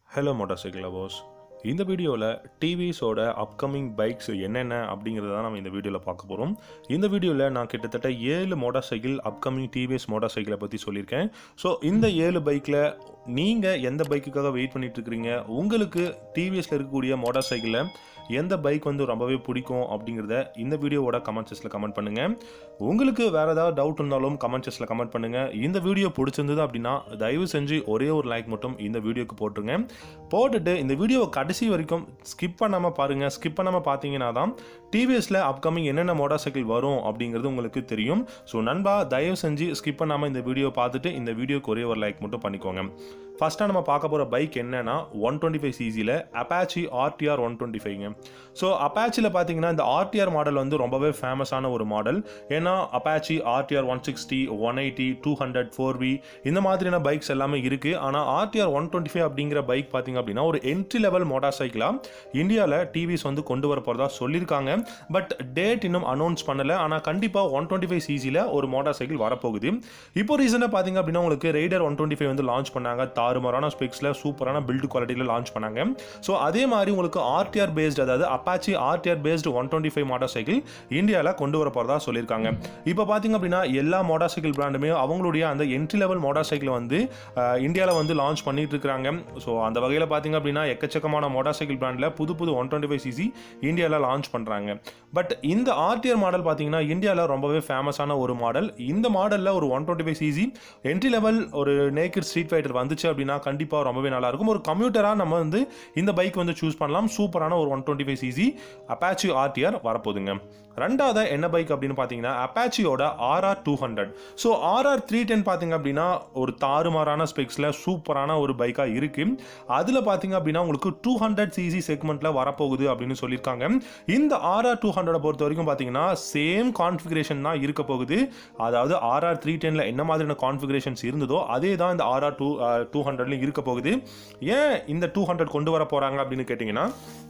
hello motor cycle lovers இந்த வீடியோவில் டிவிஸோட upcoming bikes என்னென்ன அப்படிங்கிறத தான் நம்ம இந்த வீடியோவில் பார்க்க போகிறோம் இந்த வீடியோவில் நான் கிட்டத்தட்ட ஏழு motorcycle upcoming TVS motor சைக்கிளை பற்றி சொல்லியிருக்கேன் ஸோ இந்த ஏழு பைக்கில் நீங்கள் எந்த பைக்குக்காக வெயிட் பண்ணிட்டு இருக்கிறீங்க உங்களுக்கு டிவிஎஸில் இருக்கக்கூடிய மோட்டார் சைக்கிளில் எந்த பைக் வந்து ரொம்பவே பிடிக்கும் அப்படிங்கிறத இந்த வீடியோவோட கமெண்ட் செக்ஸில் கமெண்ட் பண்ணுங்கள் உங்களுக்கு வேறு ஏதாவது டவுட் இருந்தாலும் கமெண்ட் செக்ஸில் கமெண்ட் பண்ணுங்கள் இந்த வீடியோ பிடிச்சிருந்தது அப்படின்னா தயவு செஞ்சு ஒரே ஒரு லைக் மட்டும் இந்த வீடியோக்கு போட்டுருங்க போட்டுட்டு இந்த வீடியோவை கடைசி வரைக்கும் ஸ்கிப் பண்ணாமல் பாருங்கள் ஸ்கிப் பண்ணாமல் பார்த்தீங்கன்னா தான் டிவிஎஸில் அப்கமிங் என்னென்ன மோட்டார் சைக்கிள் வரும் அப்படிங்கிறது உங்களுக்கு தெரியும் ஸோ நண்பா தயவு செஞ்சு ஸ்கிப் பண்ணாமல் இந்த வீடியோ பார்த்துட்டு இந்த வீடியோக்கு ஒரே ஒரு லைக் மட்டும் பண்ணிக்கோங்க ஃபஸ்ட்டாக நம்ம பார்க்க போகிற பைக் என்னன்னா ஒன் டுவெண்ட்டி ஃபைவ் சிசியில் அப்பாச்சி ஆர்டிஆர் ஒன் டுவெண்ட்டி ஃபைவ்ங்க ஸோ அப்பாச்சியில் பார்த்தீங்கன்னா இந்த ஆர்டிஆர் மாடல் வந்து ரொம்பவே ஃபேமஸான ஒரு மாடல் ஏன்னா Apache RTR one sixty one eighty two hundred four V இந்த மாதிரியான பைக்ஸ் எல்லாமே இருக்குது ஆனால் ஆர்டிஆர் ஒன் டுவெண்ட்டி ஃபைவ் அப்படிங்கிற பைக் பார்த்தீங்க அப்படின்னா ஒரு என்ட்ரி லெவல் மோட்டார் சைக்கிளாக இந்தியாவில் டிவிஸ் வந்து கொண்டு வர போகிறதா சொல்லியிருக்காங்க பட் டேட் இன்னும் அனௌன்ஸ் பண்ணலை ஆனால் கண்டிப்பாக ஒன் டுவெண்ட்டி ஃபைவ் சிசியில் ஒரு மோட்டார் சைக்கிள் வரப்போகுது இப்போ ரீசெண்டாக பார்த்தீங்க அப்படின்னா உங்களுக்கு ரைடர் ஒன் டுவெண்ட்டி ஃபைவ் வந்து லான்ச் பண்ணாங்க தாறுமாறான ஸ்பெக்ஸில் சூப்பரான பில்டு குவாலிட்டியில் லான்ச் பண்ணாங்க ஸோ அதே மாதிரி உங்களுக்கு ஆர்டிஆர் பேஸ்டு அதாவது Apache RTR based one twenty five motorcycle இந்தியாவில் கொண்டு வர போகிறதா சொல்லியிருக்காங்க இப்போ பார்த்தீங்க அப்படின்னா எல்லா மோட்டார் சைக்கிள் பிராண்டுமே அவங்களுடைய அந்த என்ட்ரி லெவல் மோட்டார் சைக்கிள் வந்து இந்தியாவில் வந்து லான்ச் பண்ணிட்டு இருக்காங்க ஸோ அந்த வகையில் பார்த்தீங்க அப்படின்னா எக்கச்சக்கமான மோட்டார் சைக்கிள் பிராண்டில் புது புது ஒன் டுவெண்ட்டி ஃபைவ் சிசி இந்தியாவில் லான்ச் பண்ணுறாங்க பட் இந்த ஆர்டிஆர் மாடல் பார்த்தீங்கன்னா இந்தியாவில் ரொம்பவே ஃபேமஸான ஒரு மாடல் இந்த மாடலில் ஒரு one twenty five CC entry level ஒரு நேக்கட் ஸ்ட்ரீட் ஃபைட்டர் வந்துச்சு அப்படின்னா கண்டிப்பாக ரொம்பவே நல்லா இருக்கும் ஒரு கம்யூட்டராக நம்ம வந்து இந்த பைக் வந்து சூஸ் பண்ணலாம் சூப்பரான ஒரு one twenty five CC Apache RTR வரப்போகுதுங்க ரெண்டாவது என்ன பைக் அப்படின்னு பார்த்தீங்கன்னா அப்பாச்சியோட RR two hundred so RR three ten பார்த்தீங்க அப்படின்னா ஒரு தாறுமாறான ஸ்பெக்ஸில் சூப்பரான ஒரு பைக்காக இருக்குது அதில் பார்த்தீங்க அப்படின்னா உங்களுக்கு டூ ஹண்ட்ரட் சிசி செக்மெண்ட்டில் வரப்போகுது அப்படின்னு சொல்லியிருக்காங்க இந்த ஆர்ஆர் டூ ஹண்ட்ரடை பொறுத்த வரைக்கும் பார்த்தீங்கன்னா சேம் கான்ஃபிகரேஷன் தான் இருக்க போகுது அதாவது ஆர்ஆர் த்ரீ டெனில் என்ன மாதிரியான கான்ஃபிகரேஷன்ஸ் இருந்ததோ அதே தான் இந்த ஆர்ஆர் டூ டூ ஹண்ட்ரட்லையும் இருக்க போகுது ஏன் இந்த டூ ஹண்ட்ரட் கொண்டு வர போகிறாங்க அப்படின்னு கேட்டிங்கன்னா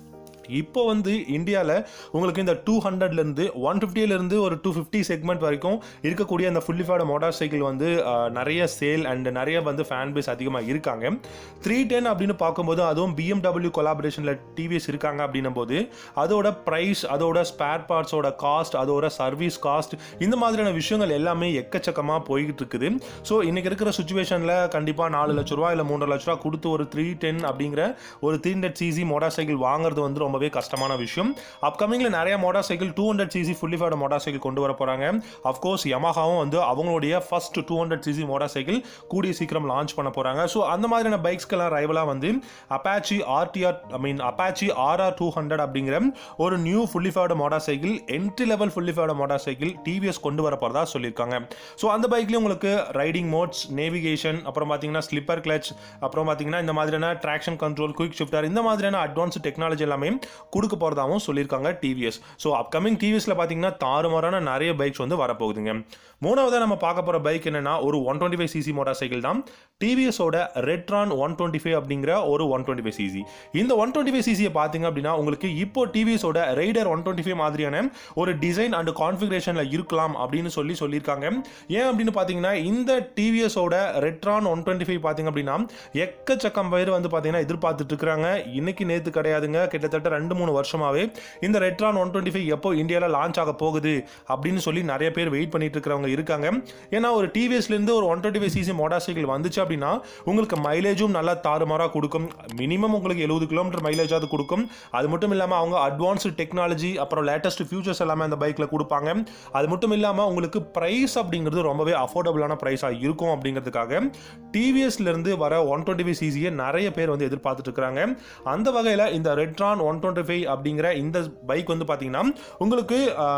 இப்போ வந்து இந்தியாவில் உங்களுக்கு இந்த டூ ஹண்ட்ரட்லேருந்து ஒன் ஃபிஃப்டியிலேருந்து ஒரு டூ ஃபிஃப்டி செக்மெண்ட் வரைக்கும் இருக்கக்கூடிய அந்த ஃபுல்லிஃபைடு மோட்டார் சைக்கிள் வந்து அஹ், நிறைய சேல் அண்ட் நிறைய வந்து ஃபேன் பேஸ் அதிகமாக இருக்காங்க த்ரீ டென் அப்படின்னு பார்க்கும்போது அதுவும் பிஎம்டபிள்யூ கொலாபரேஷனில் டிவிஎஸ் இருக்காங்க அப்படின்னும் போது அதோட ப்ரைஸ் அதோட ஸ்பேர் பார்ட்ஸோட காஸ்ட் அதோட சர்வீஸ் காஸ்ட் இந்த மாதிரியான விஷயங்கள் எல்லாமே எக்கச்சக்கமாக போய்கிட்டு இருக்குது ஸோ இன்னைக்கு இருக்கிற சுச்சுவேஷனில் கண்டிப்பாக நாலு லட்ச ரூபா இல்லை மூன்று லட்ச ரூபா கொடுத்து ஒரு த்ரீ டென் அப்படிங்கிற ஒரு three hundred CC motorcycle வாங்குறது வந்து ரொம்பவே கஷ்டமான விஷயம் அப்கமிங்கில் நிறைய motorcycle two hundred CC fully faired motorcycle கொண்டு வர போகிறாங்க அஃப்கோர்ஸ் யமஹாவும் வந்து அவங்களுடைய first two hundred CC motorcycle கூடிய சீக்கிரம் லான்ச் பண்ண போகிறாங்க ஸோ அந்த மாதிரியான பைக்ஸ்க்கெல்லாம் ரைவலாக வந்து Apache RTR I mean Apache RR two hundred அப்படிங்கிற ஒரு new fully faired motorcycle entry level fully faired motorcycle TVS கொண்டு வர போகிறதா சொல்லியிருக்காங்க ஸோ அந்த பைக்லேயும் உங்களுக்கு ரைடிங் மோட்ஸ் நேவிகேஷன் அப்புறம் பார்த்தீங்கன்னா ஸ்லிப்பர் கிளச் அப்புறம் பார்த்தீங்கன்னா இந்த மாதிரியான ட்ராக்ஷன் கண்ட்ரோல் குயிக் ஷிஃப்டர் இந்த மாதிரியான அட்வான்ஸ் டெக்னாலஜி எல்லாமே கொடுக்க போகிறதாகவும் சொல்லியிருக்காங்க டிவிஎஸ் ஸோ அப்கமிங் டிவிஎஸில் பார்த்தீங்கன்னா தாறுமாறான நிறைய பைக்ஸ் வந்து வரப்போகுதுங்க மூணாவதாக நம்ம பார்க்க போகிற பைக் என்னன்னா ஒரு one twenty five CC motorcycle தான் டிவிஎஸோட ரெட்ரான் ஒன் டுவெண்ட்டி ஃபைவ் அப்படிங்கிற ஒரு ஒன் டுவெண்ட்டி ஃபைவ் சிசி இந்த ஒன் டுவெண்ட்டி ஃபைவ் சிசியை பார்த்தீங்க அப்படின்னா உங்களுக்கு இப்போ டிவிஎஸோட ரைடர் ஒன் டுவெண்ட்டி ஃபைவ் மாதிரியான ஒரு டிசைன் அண்ட் கான்ஃபிகரேஷனில் இருக்கலாம் அப்படின்னு சொல்லி சொல்லியிருக்காங்க ஏன் அப்படின்னு பார்த்தீங்கன்னா இந்த டிவிஎஸோட ரெட்ரான் ஒன் டுவெண்ட்டி ஃபைவ் பார்த்தீங்க அப்படின்னா எக்கச்சக்கம் பேர் வந்து பார்த்தீங்கன்னா எதிர்பார்த்துட்டு இருக்கிறாங்க இன்னைக்கு நேற்று கிடையாதுங்க கிட்டத்தட்ட ரெண்டு மூணு வருஷமாவே இந்த ரெட்ரான் ஒன் டுவெண்ட்டி ஃபைவ் எப்போ இந்தியாவில் லான்ச் ஆக போகுது அப்படின்னு சொல்லி நிறைய பேர் வெயிட் பண்ணிட்டு இருக்கிறவங்க இருக்காங்க ஏன்னா ஒரு டிவிஎஸ்லேருந்து ஒரு one twenty five CC motorcycle வந்துச்சு அப்படின்னா உங்களுக்கு மைலேஜும் நல்லா தாறுமாறாக கொடுக்கும் மினிமம் உங்களுக்கு எழுபது கிலோமீட்டர் மைலேஜாவது கொடுக்கும் அது மட்டும் இல்லாமல் அவங்க அட்வான்ஸ்டு டெக்னாலஜி அப்புறம் லேட்டஸ்ட் ஃபியூச்சர்ஸ் எல்லாமே அந்த பைக்கில் கொடுப்பாங்க அது மட்டும் இல்லாமல் உங்களுக்கு ப்ரைஸ் அப்படிங்கிறது ரொம்பவே அஃபோர்டபுளான ப்ரைஸாக இருக்கும் அப்படிங்கிறதுக்காக டிவிஎஸ்லேருந்து வர ஒன் டுவெண்ட்டி ஃபைவ் சிசியை நிறைய பேர் வந்து எதிர்பார்த்துட்டு இருக்கிறாங்க அந்த வகையில் இந்த ரெட்ரான் ஒன் டுவெண்ட்டி ஃபைவ் அப்படிங்கிற இந்த பைக் வந்து பார்த்தீங்கன்னா உங்களுக்கு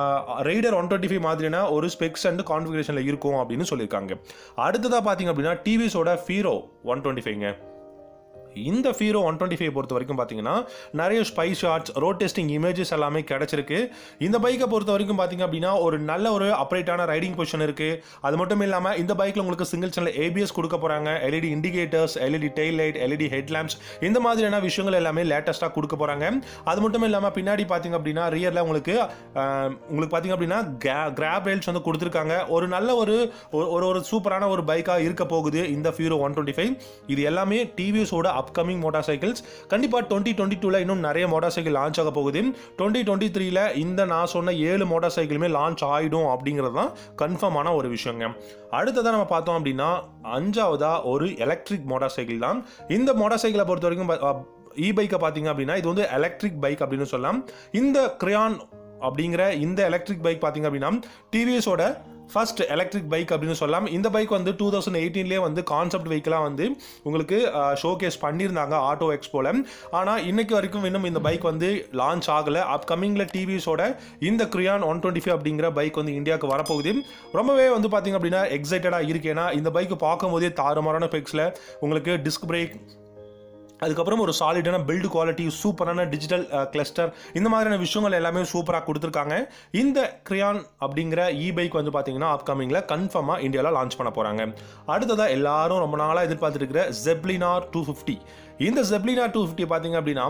ரைடர் ஒன் டுவெண்ட்டி ஃபைவ் மாதிரியான ஒரு ஸ்பெக்ஸ் அண்ட் கான்ஃபிகரேஷனில் இருக்கும் அப்படின்னு சொல்லியிருக்காங்க அடுத்ததாக பார்த்தீங்க அப்படின்னா டிவிஸோட ஃபீரோ ஒன் டுவெண்ட்டி ஃபைவ்ங்க இந்த ஃபீரோ ஒன் டுவெண்ட்டி ஃபைவ் பொறுத்த வரைக்கும் பார்த்தீங்கன்னா நிறைய spy shots road testing images எல்லாமே கிடச்சிருக்கு இந்த பைக்கை பொறுத்த வரைக்கும் பார்த்தீங்க அப்படின்னா ஒரு நல்ல ஒரு அப்ரேட்டான ரைடிங் பொசிஷன் இருக்குது அது மட்டும் இல்லாமல் இந்த பைக்கில் உங்களுக்கு சிங்கிள் சேனல் ஏபிஎஸ் கொடுக்க போகிறாங்க LED indicators LED tail light LED head lamps இந்த மாதிரியான விஷயங்கள் எல்லாமே லேட்டஸ்ட்டாக கொடுக்க போகிறாங்க அது மட்டும் இல்லாமல் பின்னாடி பார்த்தீங்க அப்படின்னா ரியரில் உங்களுக்கு ஆஹ், உங்களுக்கு பார்த்தீங்க அப்படின்னா கிராப் ரேல்ஸ் வந்து கொடுத்துருக்காங்க ஒரு நல்ல ஒரு ஒரு ஒரு சூப்பரான ஒரு பைக்காக இருக்க போகுது இந்த ஃபியூரோ ஒன் டுவெண்ட்டி ஃபைவ் இது எல்லாமே டிவிஎஸோட அப்கமிங் மோட்டார் சைக்கிள்ஸ் கண்டிப்பாக டுவெண்ட்டி டுவெண்ட்டி டூவில் இன்னும் நிறைய மோட்டார் சைக்கிள் லான்ச் ஆக போகுது டுவெண்ட்டி டுவெண்ட்டி த்ரீல இந்த நான் சொன்ன ஏழு மோட்டார் சைக்கிளுமே லான்ச் ஆகிடும் அப்படிங்கிறது தான் கன்ஃபார்மான ஒரு விஷயங்க அடுத்ததாக நம்ம பார்த்தோம் அப்படின்னா அஞ்சாவதா ஒரு எலக்ட்ரிக் மோட்டார் சைக்கிள் தான் இந்த மோட்டார் சைக்கிளை பொறுத்த வரைக்கும் இ பைக்கை பார்த்தீங்க அப்படின்னா இது வந்து எலக்ட்ரிக் பைக் அப்படின்னு சொல்லலாம் இந்த கிரியான் அப்படிங்கிற இந்த எலக்ட்ரிக் பைக் பார்த்தீங்க அப்படின்னா டிவிஎஸோட ஃபர்ஸ்ட் எலக்ட்ரிக் பைக் அப்படின்னு சொல்லலாம் இந்த பைக் வந்து டூ தௌசண்ட் எயிட்டீன்லேயே வந்து கான்செப்ட் வெஹிக்கிளாக வந்து உங்களுக்கு ஷோகேஸ் பண்ணியிருந்தாங்க ஆட்டோ எக்ஸ்போல ஆனால் இன்னைக்கு வரைக்கும் இன்னும் இந்த பைக் வந்து லான்ச் ஆகலை அப்கமிங்கில் டிவிஸோட இந்த கிரியான் ஒன் டுவெண்ட்டி ஃபைவ் அப்படிங்கிற பைக் வந்து இந்தியாவுக்கு வரப்போகுது ரொம்பவே வந்து பார்த்தீங்க அப்படின்னா எக்ஸைட்டடாக இருக்கு ஏன்னா இந்த பைக் பார்க்கும்போதே தாறுமாறான பெக்ஸில் உங்களுக்கு டிஸ்க் பிரேக் அதுக்கப்புறம் ஒரு சாலிடான பில்டு குவாலிட்டி சூப்பரான டிஜிட்டல் கிளஸ்டர் இந்த மாதிரியான விஷயங்கள் எல்லாமே சூப்பராக கொடுத்துருக்காங்க இந்த கிரியான் அப்படிங்கிற இ பைக் வந்து பார்த்தீங்கன்னா அப்கமிங்கில் கன்ஃபார்மாக இந்தியாவில் லான்ச் பண்ண போகிறாங்க அடுத்ததாக எல்லாரும் ரொம்ப நாளாக எதிர்பார்த்துட்டு இருக்கிற ஜெப்லினார் டூ ஃபிஃப்டி இந்த ஜெப்லினார் டூ ஃபிஃப்டி பார்த்தீங்க அப்படின்னா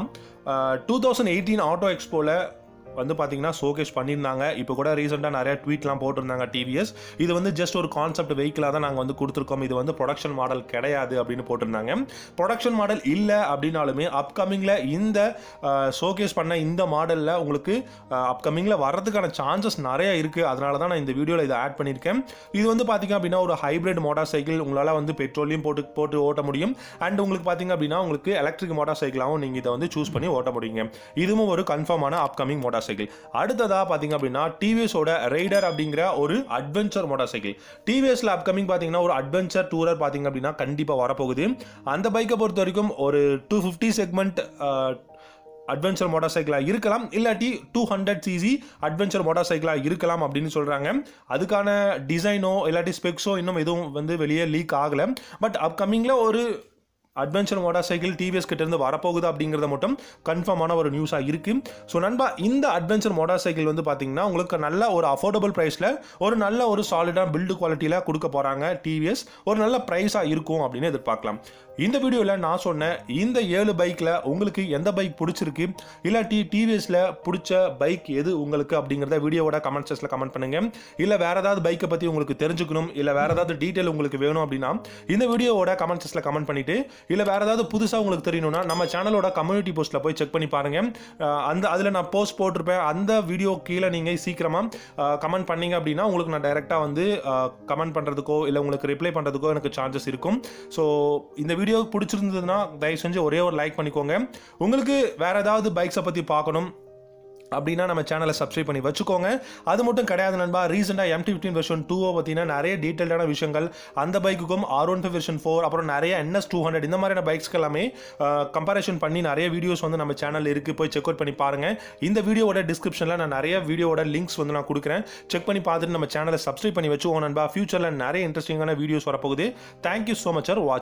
டூ தௌசண்ட் எயிட்டீன் ஆட்டோ எக்ஸ்போவில் வந்து பார்த்தீங்கன்னா ஷோகேஸ் பண்ணியிருந்தாங்க இப்போ கூட ரீசெண்டாக நிறைய ட்வீட்லாம் போட்டிருந்தாங்க டிவிஎஸ் இது வந்து ஜஸ்ட் ஒரு கான்செப்ட் வெஹிக்கிளாக தான் நாங்கள் வந்து கொடுத்துருக்கோம் இது வந்து ப்ரொடக்ஷன் மாடல் கிடையாது அப்படின்னு போட்டிருந்தாங்க ப்ரொடக்ஷன் மாடல் இல்லை அப்படின்னாலுமே அப்கமிங்கில் இந்த ஷோகேஸ் பண்ண இந்த மாடலில் உங்களுக்கு அப்கமிங்கில் வர்றதுக்கான சான்சஸ் நிறைய இருக்குது அதனால தான் நான் இந்த வீடியோவில் இதை ஆட் பண்ணியிருக்கேன் இது வந்து பார்த்தீங்க அப்படின்னா ஒரு ஹைப்ரிட் மோட்டார் சைக்கிள் உங்களால் வந்து பெட்ரோலையும் போட்டு போட்டு ஓட்ட முடியும் அண்ட் உங்களுக்கு பார்த்தீங்க அப்படின்னா உங்களுக்கு எலக்ட்ரிக் மோட்டார் சைக்கிளாகவும் நீங்கள் இதை வந்து சூஸ் பண்ணி ஓட்ட முடியுங்க இதுவும் ஒரு கன்ஃபார்மான அப்கமிங் மோட்டார் மோட்டார் சைக்கிள் அடுத்ததாக பார்த்தீங்க அப்படின்னா டிவிஎஸோட ரைடர் அப்படிங்கிற ஒரு அட்வென்ச்சர் மோட்டார் சைக்கிள் டிவிஎஸ்ல அப்கமிங் பார்த்தீங்கன்னா ஒரு அட்வென்ச்சர் டூரர் பார்த்தீங்க அப்படின்னா கண்டிப்பாக வரப்போகுது அந்த பைக்கை பொறுத்த வரைக்கும் ஒரு two fifty segment adventure motor சைக்கிளாக இருக்கலாம் இல்லாட்டி two hundred CC adventure motor சைக்கிளாக இருக்கலாம் அப்படின்னு சொல்கிறாங்க அதுக்கான டிசைனோ இல்லாட்டி ஸ்பெக்ஸோ இன்னும் எதுவும் வந்து வெளியே லீக் ஆகலை பட் அப்கமிங்கில் ஒரு அட்வென்ச்சர் மோட்டார் சைக்கிள் டிவிஎஸ் கிட்ட இருந்து வரப்போகுது அப்படிங்கிறத மட்டும் கன்ஃபார்மான ஒரு நியூஸாக இருக்கு ஸோ நண்பா இந்த அட்வென்ச்சர் மோட்டார் சைக்கிள் வந்து பார்த்தீங்கன்னா உங்களுக்கு நல்ல ஒரு அஃபோர்டபுள் ப்ரைஸில் ஒரு நல்ல ஒரு சாலிடான பில்டு குவாலிட்டியில் கொடுக்க போகிறாங்க டிவிஎஸ் ஒரு நல்ல ப்ரைஸாக இருக்கும் அப்படின்னு எதிர்பார்க்கலாம் இந்த வீடியோவில் நான் சொன்ன இந்த ஏழு பைக்கில் உங்களுக்கு எந்த பைக் பிடிச்சிருக்கு இல்லாட்டி டிவிஎஸில் பிடிச்ச பைக் எது உங்களுக்கு அப்படிங்கிறத வீடியோவோட கமெண்ட் செக்ஷனில் கமெண்ட் பண்ணுங்க இல்லை வேற ஏதாவது பைக்கை பற்றி உங்களுக்கு தெரிஞ்சுக்கணும் இல்லை வேற ஏதாவது டீட்டெயில் உங்களுக்கு வேணும் அப்படின்னா இந்த வீடியோவோட கமெண்ட் செக்ஷனில் கமெண்ட் பண்ணிட்டு இல்லை வேறு ஏதாவது புதுசாக உங்களுக்கு தெரியணும்னா நம்ம சேனலோட கம்யூனிட்டி போஸ்ட்டில் போய் செக் பண்ணி பாருங்கள் அந்த அதில் நான் போஸ்ட் போட்டிருப்பேன் அந்த வீடியோ கீழே நீங்கள் சீக்கிரமாக கமெண்ட் பண்ணீங்க அப்படின்னா உங்களுக்கு நான் டைரெக்டாக வந்து கமெண்ட் பண்ணுறதுக்கோ இல்லை உங்களுக்கு ரிப்ளை பண்ணுறதுக்கோ எனக்கு சான்சஸ் இருக்கும் ஸோ இந்த வீடியோ பிடிச்சிருந்ததுன்னா தயவு செஞ்சு ஒரே ஒரு லைக் பண்ணிக்கோங்க உங்களுக்கு வேறு ஏதாவது பைக்ஸை பற்றி பார்க்கணும் அப்படின்னா நம்ம சேனலை சப்ஸ்கிரைப் பண்ணி வச்சுக்கோங்க அது மட்டும் கிடையாது நண்பா ரீசெண்டாக எம்டி ஃபிஃப்டின் வெர்ஷன் டூவை பார்த்தீங்கன்னா நிறைய டீட்டெயில்டான விஷயங்கள் அந்த பைக்குக்கும் R one five version four அப்புறம் நிறைய என்எஸ் டூ ஹண்ட்ரட் இந்த மாதிரியான பைக்ஸ்க்கு எல்லாமே கம்பேரிஷன் பண்ணி நிறைய வீடியோஸ் வந்து நம்ம சேனல் இருக்குது போய் செக் அவுட் பண்ணி பாருங்கள் இந்த வீடியோவோட டிஸ்கிரிப்ஷனில் நான் நிறைய வீடியோவோட லிங்க்ஸ் வந்து நான் கொடுக்குறேன் செக் பண்ணி பார்த்துட்டு நம்ம சேனலை சப்ஸ்கிரைப் பண்ணி வச்சுக்கோங்க நண்பா ஃபியூச்சரில் நிறைய இன்ட்ரெஸ்டிங்கான வீடியோஸ் வரப்போகுது thank you so much sir watch